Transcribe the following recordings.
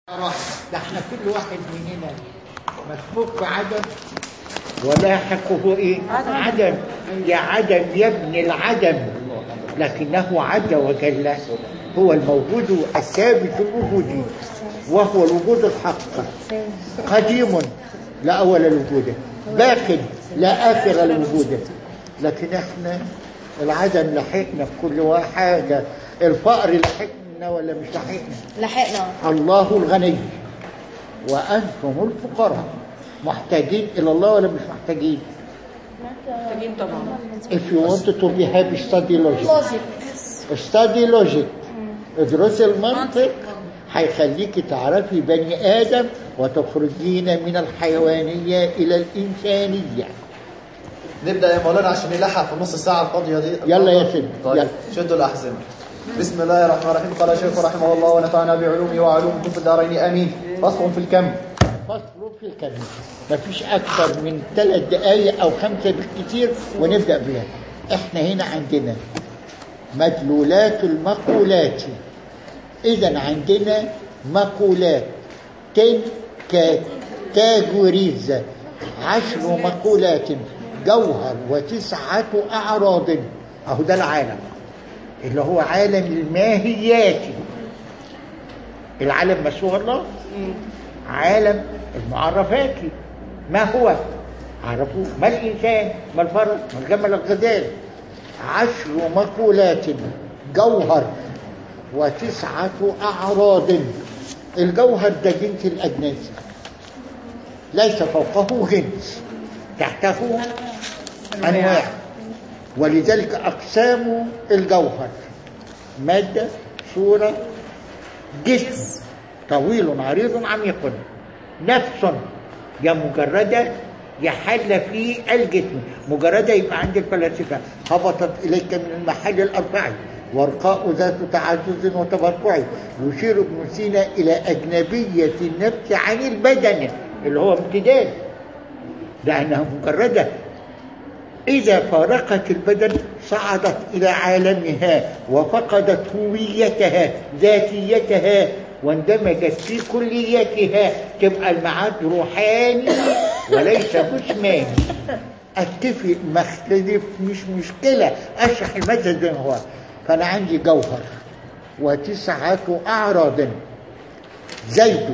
ده احنا كل واحد مننا مسبوق بعدم ولاحقه ايه عدم يا عدم يا ابن العدم لكنه عز وجل هو الموجود الثابت الوجودي وهو الوجود الحق قديم لا اول الوجود باق لا اخر الوجود لكن احنا العدم لحقنا في كل حاجه الفقر لحقنا ولا مش لحقنا لحقنا الله الغني وأنتم الفقراء محتاجين إلى الله ولا مش محتاجين محتاجين طبعا if you want to be happy study logic لوجيك study logic ادرسي المنطق هيخليكي تعرفي بني آدم وتخرجين من الحيوانية إلى الإنسانية نبدا يا مولانا عشان نلحق في نص ساعه الفاضيه دي يلا يا سيدي، طيب يلا. شدوا الاحزمه بسم الله الرحمن الرحيم قال الشيخ رحمه الله ونفعنا بعلومه وعلومكم في الدارين امين فصل في الكم فصل في الكلمة مفيش أكثر من ثلاث دقايق أو خمسة بالكثير ونبدأ بها إحنا هنا عندنا مدلولات المقولات إذا عندنا مقولات تن كاتيجوريز عشر مقولات جوهر وتسعة أعراض أهو ده العالم اللي هو عالم الماهيات العالم مسوه الله عالم المعرفات ما هو عرفوا ما الإنسان ما الفرد ما الجمل الغزال عشر مقولات جوهر وتسعة أعراض الجوهر ده جنس الأجناس ليس فوقه جنس تحته أنواع ولذلك أقسام الجوهر مادة صورة جسم طويل عريض عميق نفس يا مجردة يحل في الجسم مجردة يبقى عند الفلاسفة هبطت إليك من المحل الأربعي ورقاء ذات تعزز وتبرع يشير ابن سينا إلى أجنبية النفس عن البدن اللي هو امتداد لأنها مجردة إذا فارقت البدن صعدت إلى عالمها وفقدت هويتها ذاتيتها واندمجت في كليتها تبقى المعاد روحاني وليس جسماني اتفق ما اختلف مش مشكلة اشرح المثل زي ما هو فانا عندي جوهر وتسعة اعراض زيد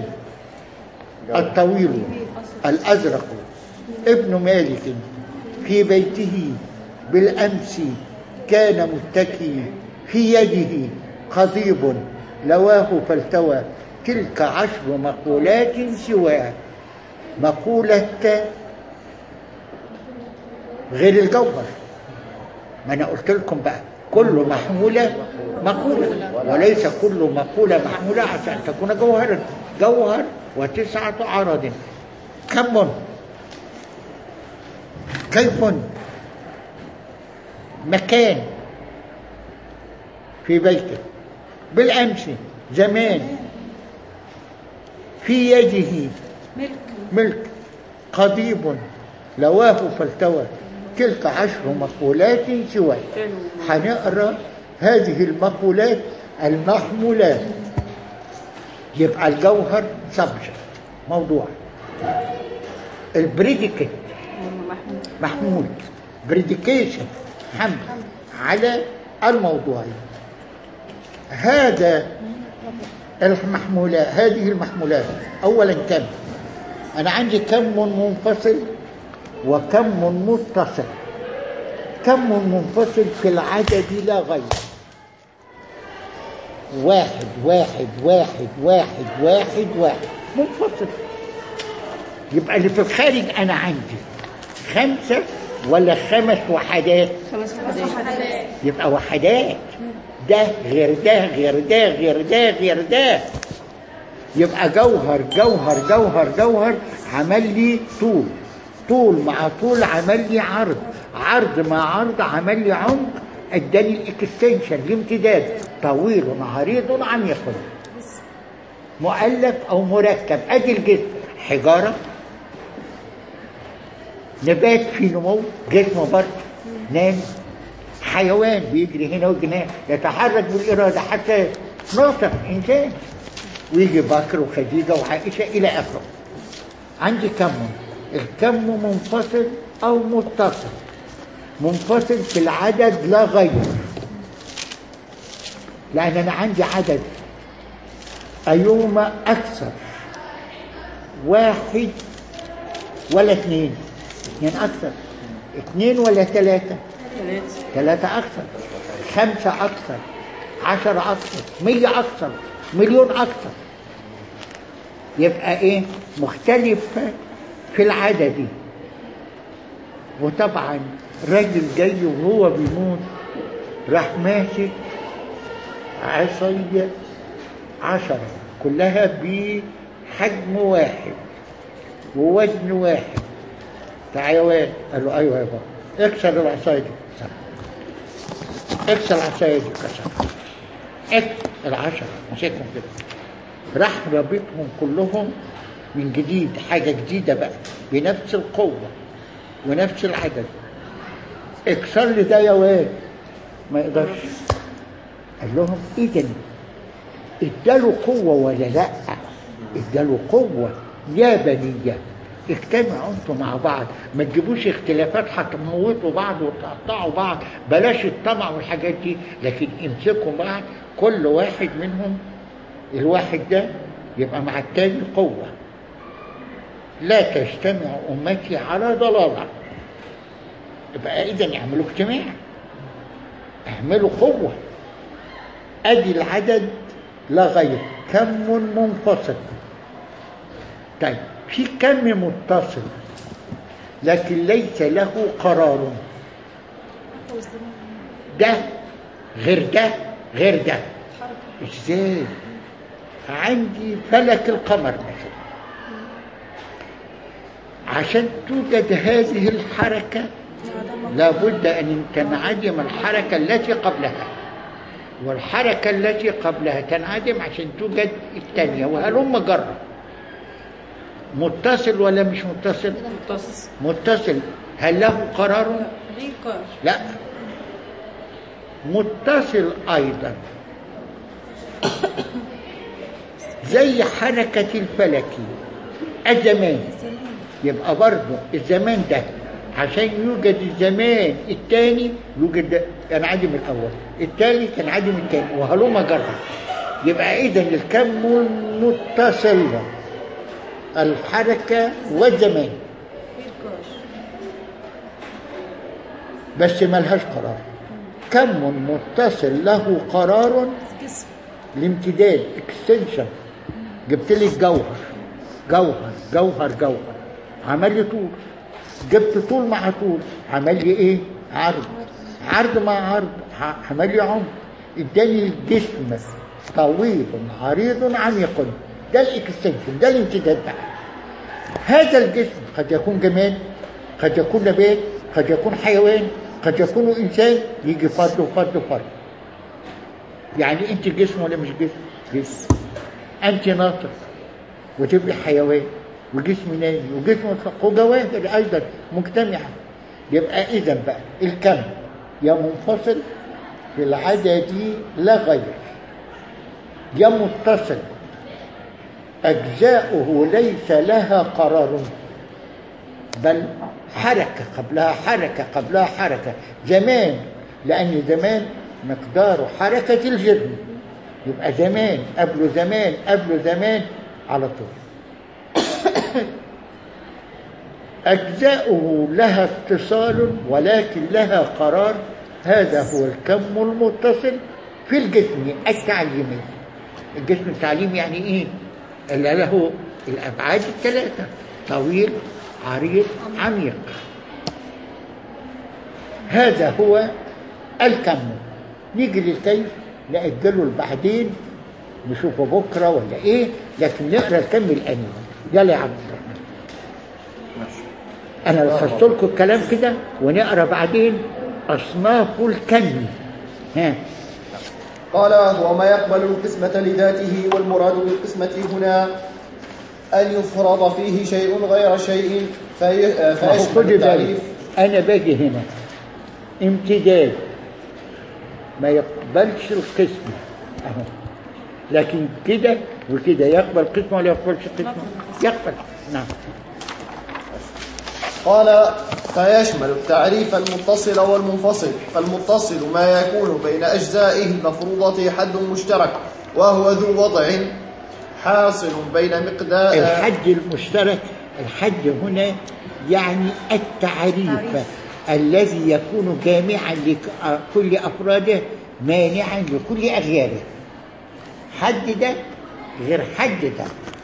الطويل الازرق ابن مالك في بيته بالامس كان متكي في يده قضيب لواه فالتوى تلك عشر مقولات سواه مقولة غير الجوهر ما انا قلت لكم بقى كل محمولة مقولة وليس كل مقولة محمولة عشان تكون جوهرا جوهر وتسعة أعراض كم كيف مكان في بيته بالأمس زمان في يده ملك ملك قضيب لواه فالتوى تلك عشر مقولات سواه هنقرا هذه المقولات المحمولات يبقى الجوهر سبجكت موضوع البريديكت محمود محمول بريديكيشن حمل على الموضوعية هذا المحمولات هذه المحمولات أولا كم أنا عندي كم منفصل وكم متصل كم منفصل في العدد لا غير واحد واحد واحد واحد واحد واحد منفصل يبقى اللي في الخارج أنا عندي خمسة ولا خمس وحدات خمس وحدات يبقى وحدات ده غير ده غير ده غير ده غير ده يبقى جوهر جوهر جوهر جوهر عمل لي طول طول مع طول عمل لي عرض عرض مع عرض عمل لي عمق اداني الاكستنشن الامتداد طويل عريض عميق مؤلف او مركب ادي الجسم حجاره نبات في نمو جسم برضه نام حيوان بيجري هنا ويجري هنا يتحرك بالإرادة حتى ناطق إنسان ويجي بكر وخديجة وعائشة إلى آخره عندي كم الكم منفصل أو متصل منفصل في العدد لا غير لأن أنا عندي عدد أيهما أكثر واحد ولا اثنين اثنين أكثر اثنين ولا ثلاثة ثلاثة ثلاثة أكثر خمسة أكثر عشرة أكثر مية أكثر مليون أكثر يبقى إيه مختلف في العدد وطبعا راجل جاي وهو بيموت راح ماسك عصاية عشرة كلها بحجم واحد ووزن واحد تعالى يا واد قال له ايوه يا بابا اكسر العصايه دي كسر. اكسر العصايه دي كسر اكسر العشرة مسكهم كده راح رابطهم كلهم من جديد حاجة جديدة بقى بنفس القوة ونفس العدد اكسر لي ده يا واد ما يقدرش قال لهم اذا اداله قوة ولا لا اداله قوة يا بنية اجتمعوا انتوا مع بعض ما تجيبوش اختلافات هتموتوا بعض وتقطعوا بعض بلاش الطمع والحاجات دي لكن امسكوا بعض كل واحد منهم الواحد ده يبقى مع التاني قوة لا تجتمع أمتي على ضلالة يبقى إذا يعملوا اجتماع اعملوا قوة أدي العدد لا غير كم منفصل طيب في كم متصل لكن ليس له قرار ده غير ده غير ده ازاي عندي فلك القمر مثلا عشان توجد هذه الحركة لابد أن تنعدم الحركة التي قبلها والحركة التي قبلها تنعدم عشان توجد الثانية وهلم جرة متصل ولا مش متصل متصل متصل هل له قرار ليه قرار لا متصل أيضا زي حركة الفلك الزمان يبقى برضه الزمان ده عشان يوجد الزمان الثاني يوجد ده ينعدم الأول الثاني تنعدم الثاني وهلم جرة يبقى إذا الكم متصل الحركة والزمان ليه قرار بس ملهاش قرار كم متصل له قرار جسم الامتداد اكستنشن جبت لي جوهر جوهر جوهر جوهر عمل لي طول جبت طول مع طول عمل لي ايه عرض عرض مع عرض ع- عمل لي عمق اداني الجسم طويل عريض عميق ده الاكستنشن ده الامتداد بقى هذا الجسم قد يكون جماد قد يكون نبات قد يكون حيوان قد يكون انسان يجي فرد وفرد وفرد يعني انت جسم ولا مش جسم جسم انت ناطق وتبقى حيوان وجسم نامي وجسم مطلق وجواهر ايضا مجتمعه يبقى اذا بقى الكم يا منفصل في العدد لا غير يا متصل اجزاؤه ليس لها قرار بل حركة قبلها حركة قبلها حركة زمان لأن زمان مقدار حركة الجسم يبقى زمان قبله زمان قبله زمان على طول أجزاؤه لها اتصال ولكن لها قرار هذا هو الكم المتصل في الجسم التعليمي الجسم التعليمي يعني إيه؟ اللي له الأبعاد الثلاثة طويل عريض عميق هذا هو الكم نيجي للكيف نأجله بعدين نشوفه بكرة ولا إيه لكن نقرأ الكم الآني يلا يا عبد الرحمن أنا لخصت لكم الكلام كده ونقرأ بعدين أصناف الكم ها قال وما يقبل القسمة لذاته والمراد بالقسمة هنا أن يفرض فيه شيء غير شيء في وهو فيشمل خد بالك التعريف أنا باجي هنا امتداد ما يقبلش القسم أهو لكن كده وكده يقبل قسمة ولا يقبلش قسمة يقبل نعم قال فيشمل التعريف المتصل والمنفصل فالمتصل ما يكون بين أجزائه المفروضة حد مشترك وهو ذو وضع حاصل بين مقدار الحد المشترك الحد هنا يعني التعريف الذي يكون جامعا لكل أفراده مانعا لكل أغياره حد ده غير حد ده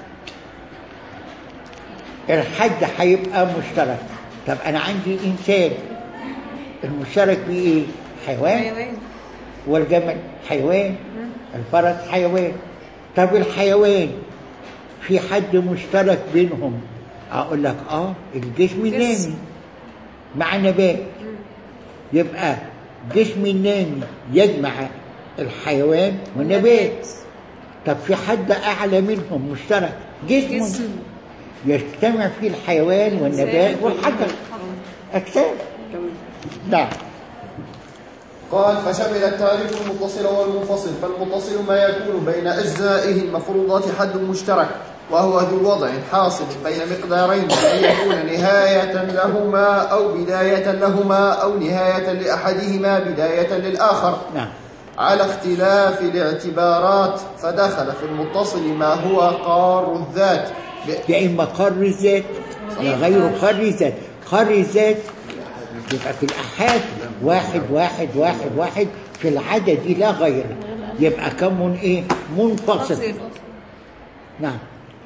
الحد هيبقى مشترك طب أنا عندي إنسان المشترك فيه إيه؟ حيوان حيوان والجمل حيوان الفرس حيوان طب الحيوان في حد مشترك بينهم اقول لك اه الجسم جسم. النامي مع نبات يبقى جسم النامي يجمع الحيوان والنبات طب في حد اعلى منهم مشترك جسم, جسم يجتمع فيه الحيوان والنبات والحجر اجسام نعم قال فشمل التعريف المتصل والمنفصل فالمتصل ما يكون بين أجزائه المفروضات حد مشترك وهو ذو وضع حاصل بين مقدارين بأن يكون نهاية لهما أو بداية لهما أو نهاية لأحدهما بداية للآخر نعم على اختلاف الاعتبارات فدخل في المتصل ما هو قار الذات ب- يا إما قار الذات يا غير قار الذات قار الذات يبقى في الأحاد واحد واحد واحد واحد في العدد لا غير يبقى كم من إيه منفصل فصل نعم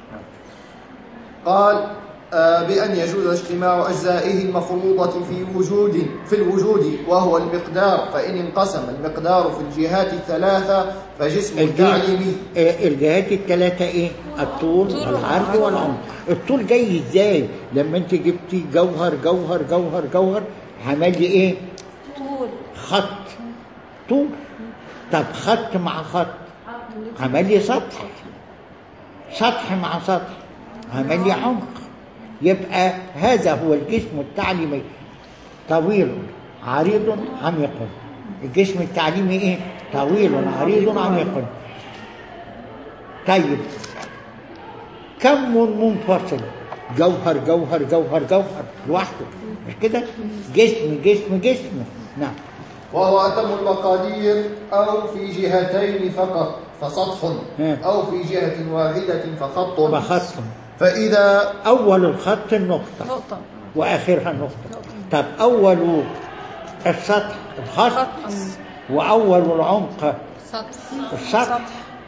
قال آه، بأن يجوز اجتماع أجزائه المفروضة في وجود في الوجود وهو المقدار فإن انقسم المقدار في الجهات الثلاثة فجسم الجهة تعليمي آه، الجهات الثلاثة إيه الطول طول والعرض والعرض. والعمق الطول جاي إزاي لما أنت جبتي جوهر جوهر جوهر جوهر عمل لي إيه طول خط طول طب خط مع خط عمل لي سطح سطح مع سطح عمل لي عمق يبقى هذا هو الجسم التعليمي طويل عريض عميق الجسم التعليمي ايه طويل عريض عميق طيب كم منفصل جوهر جوهر جوهر جوهر لوحده مش كده جسم جسم جسم نعم وهو أتم المقادير أو في جهتين فقط فسطح مم. أو في جهة واحدة فخط بخط فإذا أول الخط النقطة نقطة وآخرها النقطة طب أول السطح الخط خط وأول العمق سطح السطح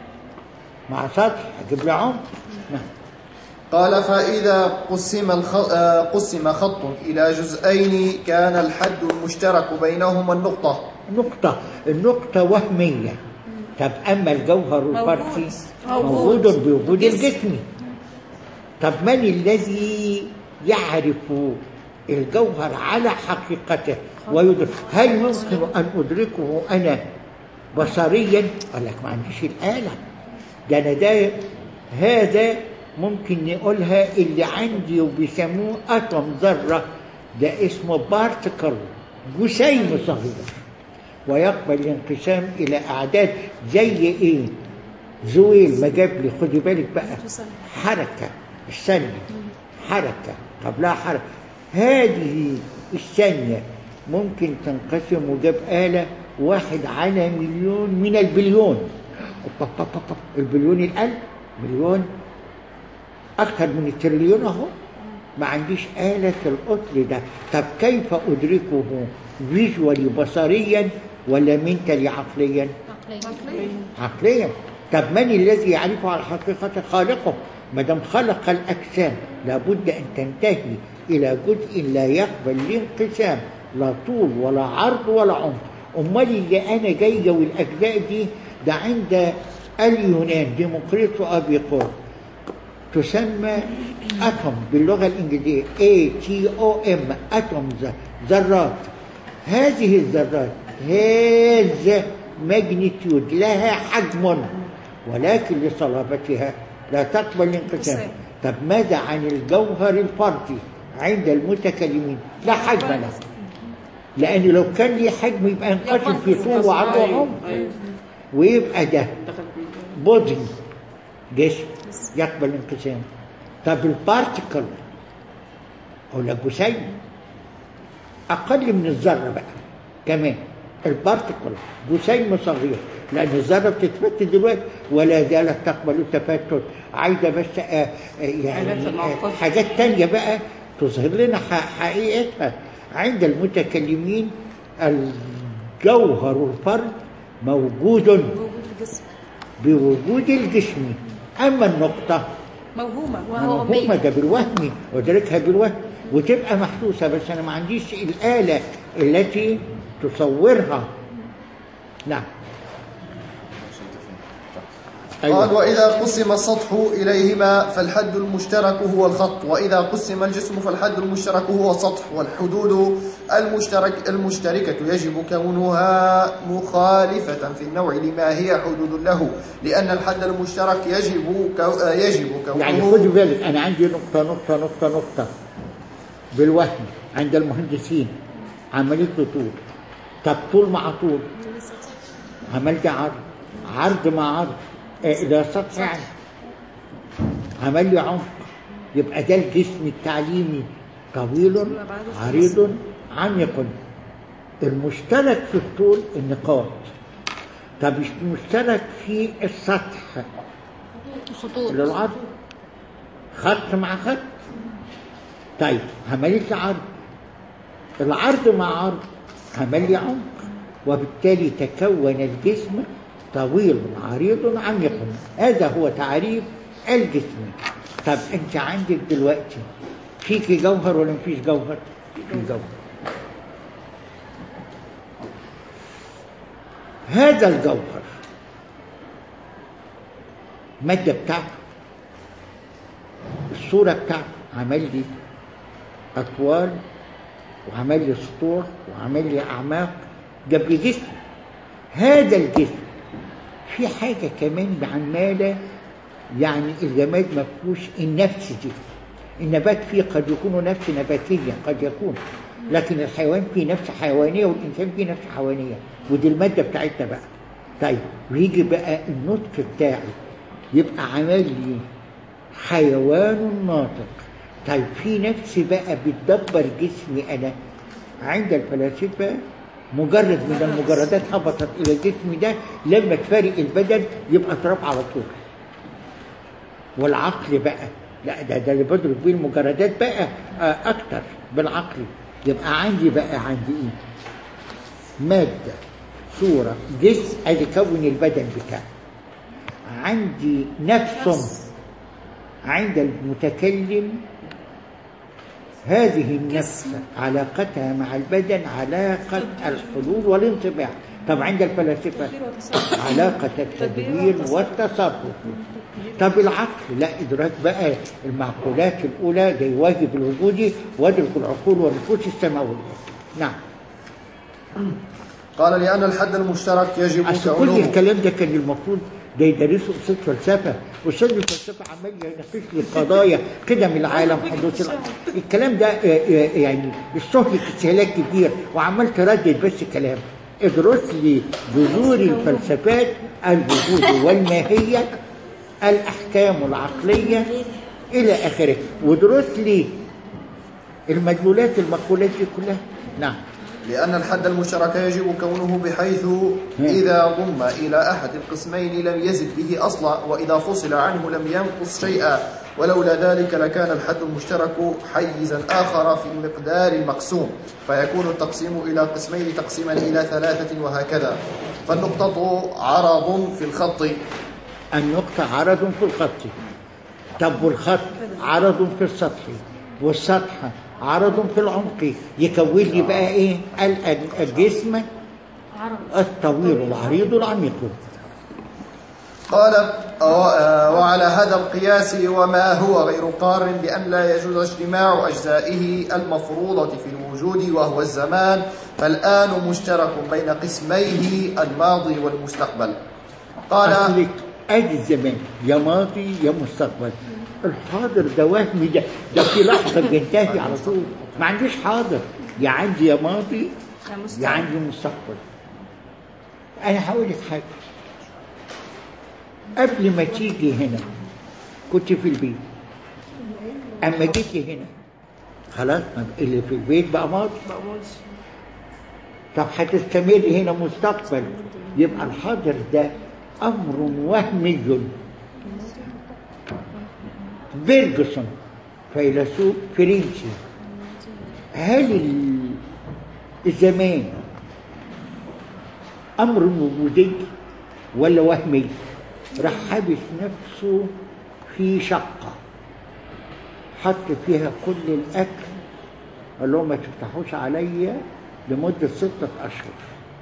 مع سطح أجيب لي عمق نعم قال فإذا قسم, الخ... آه، قسم خط إلى جزئين كان الحد المشترك بينهما النقطة نقطة النقطة وهمية طب أما الجوهر الفرسي موجود. موجود بوجود جسم. الجسم طب من الذي يعرف الجوهر على حقيقته ويدرك هل يمكن أن أدركه أنا بصريا قال لك ما عنديش الآلة ده أنا ده هذا ممكن نقولها اللي عندي وبيسموه أتوم ذرة ده اسمه بارتكل جسيم صغير ويقبل الانقسام إلى أعداد زي إيه؟ زويل ما جاب لي خدي بالك بقى حركة الثانية حركة قبلها حركة هذه الثانية ممكن تنقسم وجاب آلة واحد على مليون من البليون أوب أوب أوب أوب. البليون الألف مليون أكثر من التريليون أهو ما عنديش آلة القطر ده طب كيف أدركه فيجوالي بصريا ولا منتلي عقليا عقليا طب من الذي يعرفه على حقيقة خالقه ما دام خلق الأجسام لابد أن تنتهي إلى جزء لا يقبل الانقسام لا طول ولا عرض ولا عمق أمال اللي أنا جاية والأجزاء دي ده عند اليونان ديمقريط وأبي قور تسمى أتوم باللغة الإنجليزية A T O M أتومز ذرات هذه الذرات هذا ماجنتيود لها حجم ولكن لصلابتها لا تقبل الانقسام انقسام. طب ماذا عن الجوهر الفردي عند المتكلمين لا حجم له لأن لو كان ليه حجم يبقى ينقسم في طول وعرض وعمق ويبقى ده بودي جسم يقبل الانقسام طب البارتيكل او الجسيم اقل من الذره بقى كمان البارتيكل جسيم صغير لان الذره بتتفتت دلوقتي ولا زالت تقبل التفتت عايزه بس آه آه يعني آلات آه المعقدة. حاجات تانية بقى تظهر لنا ح- حقيقتها عند المتكلمين الجوهر الفرد موجود وجود الجسم بوجود الجسم أما النقطة موهومة وهو مفهومة أمية ده بالوهم ودركها بالوهم وتبقى محسوسة بس أنا ما عنديش الآلة التي تصورها نعم قال أيوة. وإذا قسم السطح إليهما فالحد المشترك هو الخط وإذا قسم الجسم فالحد المشترك هو السطح والحدود المشترك المشتركة يجب كونها مخالفة في النوع لما هي حدود له لأن الحد المشترك يجب كو يجب يعني كونه خدي بالك أنا عندي نقطة نقطة نقطة نقطة بالوهم عند المهندسين عملية له طول طب طول مع طول عملت عرض عرض مع عرض إيه ده سطح يعني عمل لي عمق يبقى ده الجسم التعليمي طويل عريض عميق المشترك في الطول النقاط طب المشترك في السطح خطوط اللي العرض خط مع خط طيب عملية العرض العرض مع عرض عمل لي عمق وبالتالي تكون الجسم طويل عريض عميق هذا هو تعريف الجسم طب انت عندك دلوقتي فيك جوهر ولا مفيش جوهر؟ في جوهر هذا الجوهر المادة بتاعته الصورة بتاعته عمل لي أطوال وعمل لي سطوح وعمل لي أعماق جاب لي جسم هذا الجسم في حاجة كمان عمالة يعني الجماد ما فيهوش النفس دي النبات فيه قد يكون نفس نباتية قد يكون لكن الحيوان فيه نفس حيوانية والإنسان فيه نفس حيوانية ودي المادة بتاعتنا بقى طيب ويجي بقى النطق بتاعي يبقى عمل لي حيوان ناطق طيب في نفس بقى بتدبر جسمي أنا عند الفلاسفة مجرد من المجردات هبطت إلى الجسم ده لما تفارق البدن يبقى تراب على طول والعقل بقى لا ده ده اللي بدرك بيه المجردات بقى آه اكتر بالعقل يبقى عندي بقى عندي ايه ماده صوره جسم ادي كون البدن بتاعي عندي نفس عند المتكلم هذه النفس علاقتها مع البدن علاقة الحلول والانطباع طب عند الفلاسفة علاقة التدبير والتصرف طب العقل لا إدراك بقى المعقولات الأولى زي واجب الوجودي وادرك العقول والنفوس السماوية نعم قال لأن الحد المشترك يجب أصل كل كونه الكلام ده كان المفروض ده يدرسوا أستاذ فلسفة أستاذ الفلسفة عمال يناقش لي قضايا قدم العالم حدوث العالم الكلام ده آه، آه، يعني استهلك استهلاك كبير وعمال تردد بس كلام ادرس لي جذور الفلسفات الوجود والماهية الأحكام العقلية إلى آخره وادرس لي المدلولات المقولات دي كلها نعم لأن الحد المشترك يجب كونه بحيث إذا ضم إلى أحد القسمين لم يزد به أصلا وإذا فصل عنه لم ينقص شيئا ولولا ذلك لكان الحد المشترك حيزا آخر في المقدار المقسوم فيكون التقسيم إلى قسمين تقسيما إلى ثلاثة وهكذا فالنقطة عرض في الخط النقطة عرض في الخط طب والخط عرض في السطح والسطح عرض في العمق يكون لي بقى ايه ال- ال- الجسم الطويل العريض العميق قال آه، وعلى هذا القياس وما هو غير قار بأن لا يجوز اجتماع أجزائه المفروضة في الوجود وهو الزمان فالآن مشترك بين قسميه الماضي والمستقبل قال أصلك ادي الزمان يا ماضي يا مستقبل الحاضر ده وهمي ده ده في لحظة بينتهي على طول ما عنديش حاضر يا عندي يا ماضي يا يا مستقبل. عندي مستقبل انا هقول لك حاجة قبل ما تيجي هنا كنت في البيت اما جيتي هنا خلاص ما اللي في البيت بقى ماضي طب هتستمر هنا مستقبل يبقى الحاضر ده امر وهمي فيرجسون فيلسوف فرنسي هل ال- الزمان امر وجودي ولا وهمي راح حابس نفسه في شقه حط فيها كل الاكل قال لهم ما تفتحوش عليا لمده سته اشهر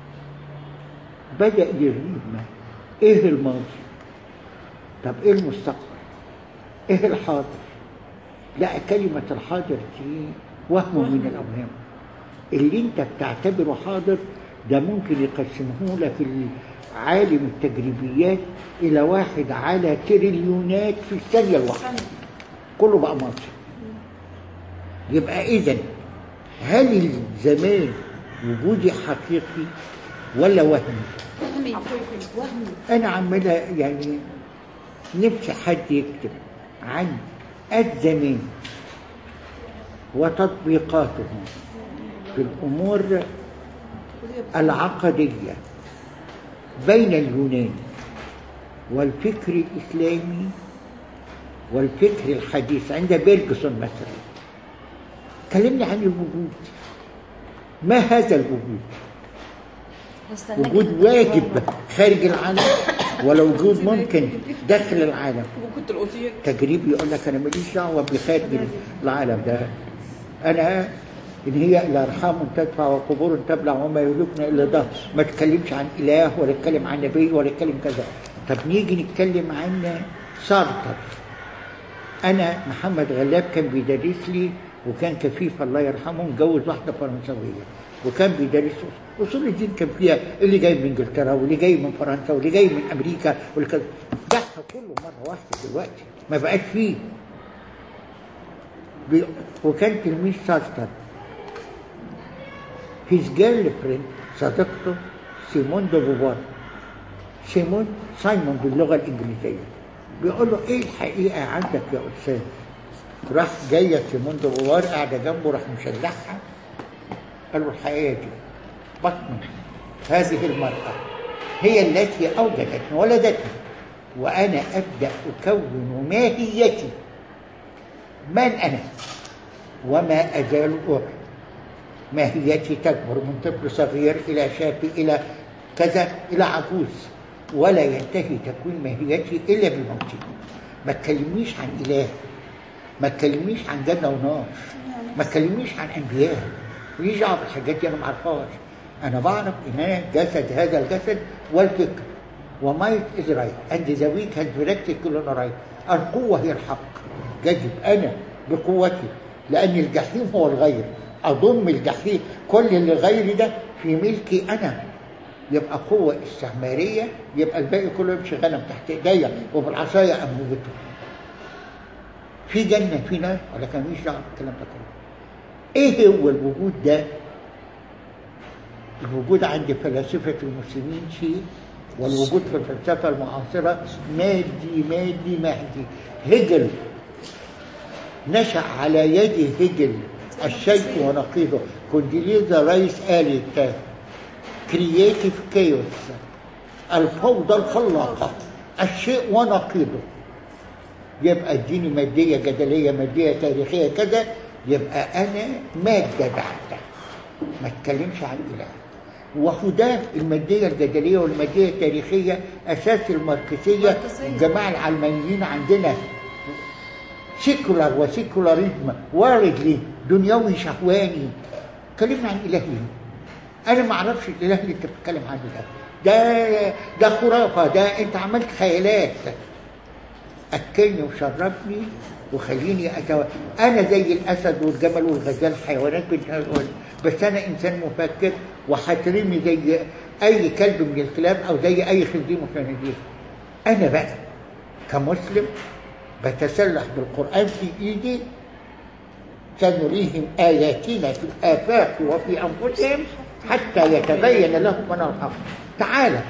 بدا يرينا ايه الماضي طب ايه المستقبل ايه الحاضر لا كلمه الحاضر دي وهم من الاوهام اللي انت بتعتبره حاضر ده ممكن يقسمه لك عالم التجريبيات الى واحد على تريليونات في الثانيه الواحده كله بقى ماضي يبقى اذا هل الزمان وجودي حقيقي ولا وهمي وهمي وهمي انا عمالة يعني نفسي حد يكتب عن الزمان وتطبيقاته في الامور العقديه بين اليونان والفكر الاسلامي والفكر الحديث عند بيرجسون مثلا كلمني عن الوجود ما هذا الوجود هستناك وجود واجب خارج العالم ولا وجود ممكن داخل العالم وكنت الاوتيل تجريبي يقول لك انا ماليش دعوه بخارج العالم ده انا ان هي الا ارحام تدفع وقبور تبلع وما يهلكنا الا ده ما تتكلمش عن اله ولا تتكلم عن نبي ولا تتكلم كذا طب نيجي نتكلم عن سارتر انا محمد غلاب كان بيدرس لي وكان كفيف الله يرحمه متجوز واحده فرنسويه وكان بيدرس اصول الدين كان فيها اللي جاي من انجلترا واللي جاي من فرنسا واللي جاي من امريكا واللي كذا ده كله مره واحده دلوقتي ما بقاش فيه بي- وكان تلميذ سارتر his girlfriend صديقته سيمون دو بوفار سيمون سايمون باللغه الانجليزيه بيقول له ايه الحقيقه عندك يا استاذ راح جايه سيمون دو بوفار قاعده جنبه راح مشلحها قال له الحقيقه دي بطن هذه المراه هي التي اوجدتني ولدتني وانا ابدا اكون ماهيتي من انا وما ازال أعلم ماهيتي تكبر من طفل صغير إلى شاب إلى كذا إلى عجوز ولا ينتهي تكوين ماهيتي إلا بموتي ما تكلمنيش عن إله ما تكلمنيش عن جنة ونار ما تكلمنيش عن أنبياء ماليش دعوة بالحاجات دي أنا ما أعرفهاش أنا بعرف إن أنا جسد هذا الجسد والفكر ومايت إز رايت أند ذا ويك هاز دايركتد كل رايت القوة هي الحق يجب أنا بقوتي لأن الجحيم هو الغير أضم الجحيم كل اللي غيري ده في ملكي أنا يبقى قوة استعمارية يبقى الباقي كله يمشي غنم تحت ايديا وبالعصاية أموته في جنة في نار ولا كان ماليش دعوة بالكلام ده كله ايه هو الوجود ده الوجود عند فلاسفة المسلمين شيء والوجود في الفلسفة المعاصرة مادي مادي مادي هيجل نشأ على يد هيجل الشيء ونقيضه كونديليزا رايس قالت كرييتيف كيوس الفوضى الخلاقة الشيء ونقيضه يبقى اديني مادية جدلية مادية تاريخية كذا يبقى أنا مادة بعدة ما اتكلمش عن إله وهداه المادية الجدلية والمادية التاريخية أساس الماركسية ماركسية. الجماعة العلمانيين عندنا سيكولار وسيكولاريزم وارد لي دنيوي شهواني كلمنا عن إله ليه؟ أنا ما أعرفش الإله اللي أنت بتتكلم عنه ده ده ده خرافة ده أنت عملت خيالات أكلني وشربني وخليني أتو... أنا زي الأسد والجمل والغزال حيوانات بنت بس أنا إنسان مفكر وهترمي زي أي كلب من الكلاب أو زي أي خنزير من الخنازير أنا بقى كمسلم بتسلح بالقرآن في إيدي سنريهم آياتنا في الآفاق وفي أنفسهم حتى يتبين لهم من الحق تعالى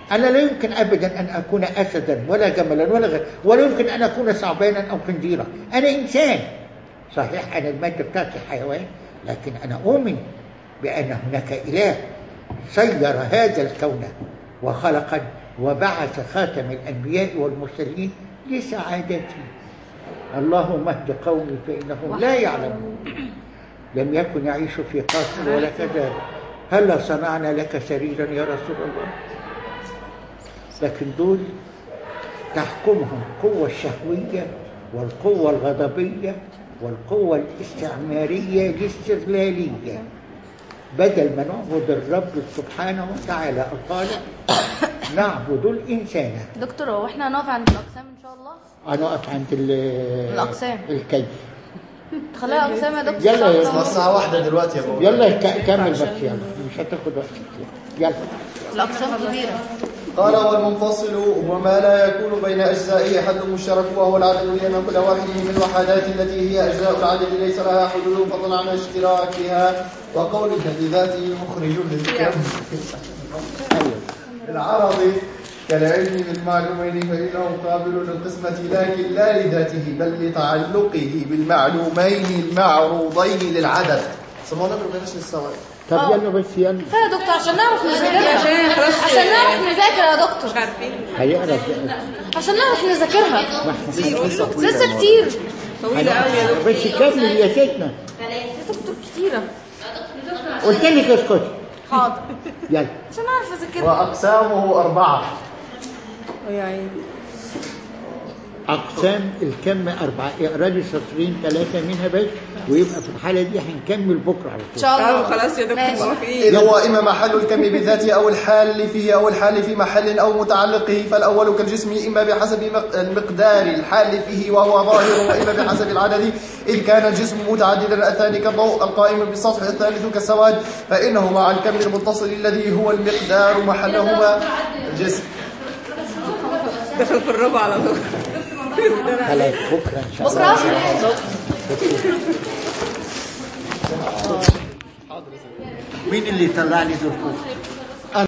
أنا لا يمكن أبدا أن أكون أسدا ولا جملا ولا غير ولا يمكن أن أكون ثعبانا أو خنزيرا أنا إنسان صحيح أنا المادة بتاعتي حيوان لكن أنا أؤمن بأن هناك إله سير هذا الكون وخلق وبعث خاتم الأنبياء والمرسلين لسعادتي اللهم اهد قومي فإنهم لا يعلمون لم يكن يعيش في قصر ولا كذاب هلا صنعنا لك سريرا يا رسول الله لكن دول تحكمهم القوة الشهوية والقوة الغضبية والقوة الاستعمارية الاستغلالية بدل ما نعبد الرب سبحانه وتعالى الخالق نعبد الإنسان دكتور هو احنا هنقف عند الاقسام ان شاء الله هنقف عند ال- الأقسام. الكيف تخليها اقسام يا دكتور يلا يا اسمها الساعة واحدة دلوقتي يا بابا يلا ك- كمل بس يلا مش هتاخد وقت كتير يلا الاقسام كبيره قال والمنفصل هو ما لا يكون بين أجزائه حد مشترك وهو العدد لأن كل واحد من الوحدات التي هي أجزاء العدد ليس لها حدود فضلا عن اشتراكها وقولك بذاته مخرج للكم ايوه العرض كالعلم بالمعلومين فإنه قابل للقسمة لكن لا لذاته بل لتعلقه بالمعلومين المعروضين للعدد سمعنا بالبلاش للسواد طب يلا بس يلا كفايه يا دكتور عشان نعرف نذاكرها عشان خلاص عشان نعرف نذاكر يا دكتور مش عارفين هيقرا عشان نعرف نذاكرها ما احنا لسه كتير طويلة قوي يا دكتور بس كمل يا ستنا يا دكتور كتيره قلت لك اسكتي حاضر يلا عشان اعرف اذاكرها وأقسامه أربعة يا عيني أقسام الكم أربعة اقرا لي سطرين ثلاثة منها بس ويبقى في الحالة دي هنكمل بكرة على ان طول شاء طب الله خلاص يا دكتور ماشي. موافقين إذ هو إما محل الكم بذاته أو الحال فيه أو الحال في محل أو متعلقه فالأول كالجسم إما بحسب مق- المقدار الحال فيه وهو ظاهر وإما بحسب العدد إذ كان الجسم متعددا الثاني كالضوء القائم بالسطح الثالث كالسواد فإنه مع الكم المتصل الذي هو المقدار محلهما الجسم دخل في الربع على طول خلاص بكرة إن شاء بكره الله مين اللي طلع لي دول فوق؟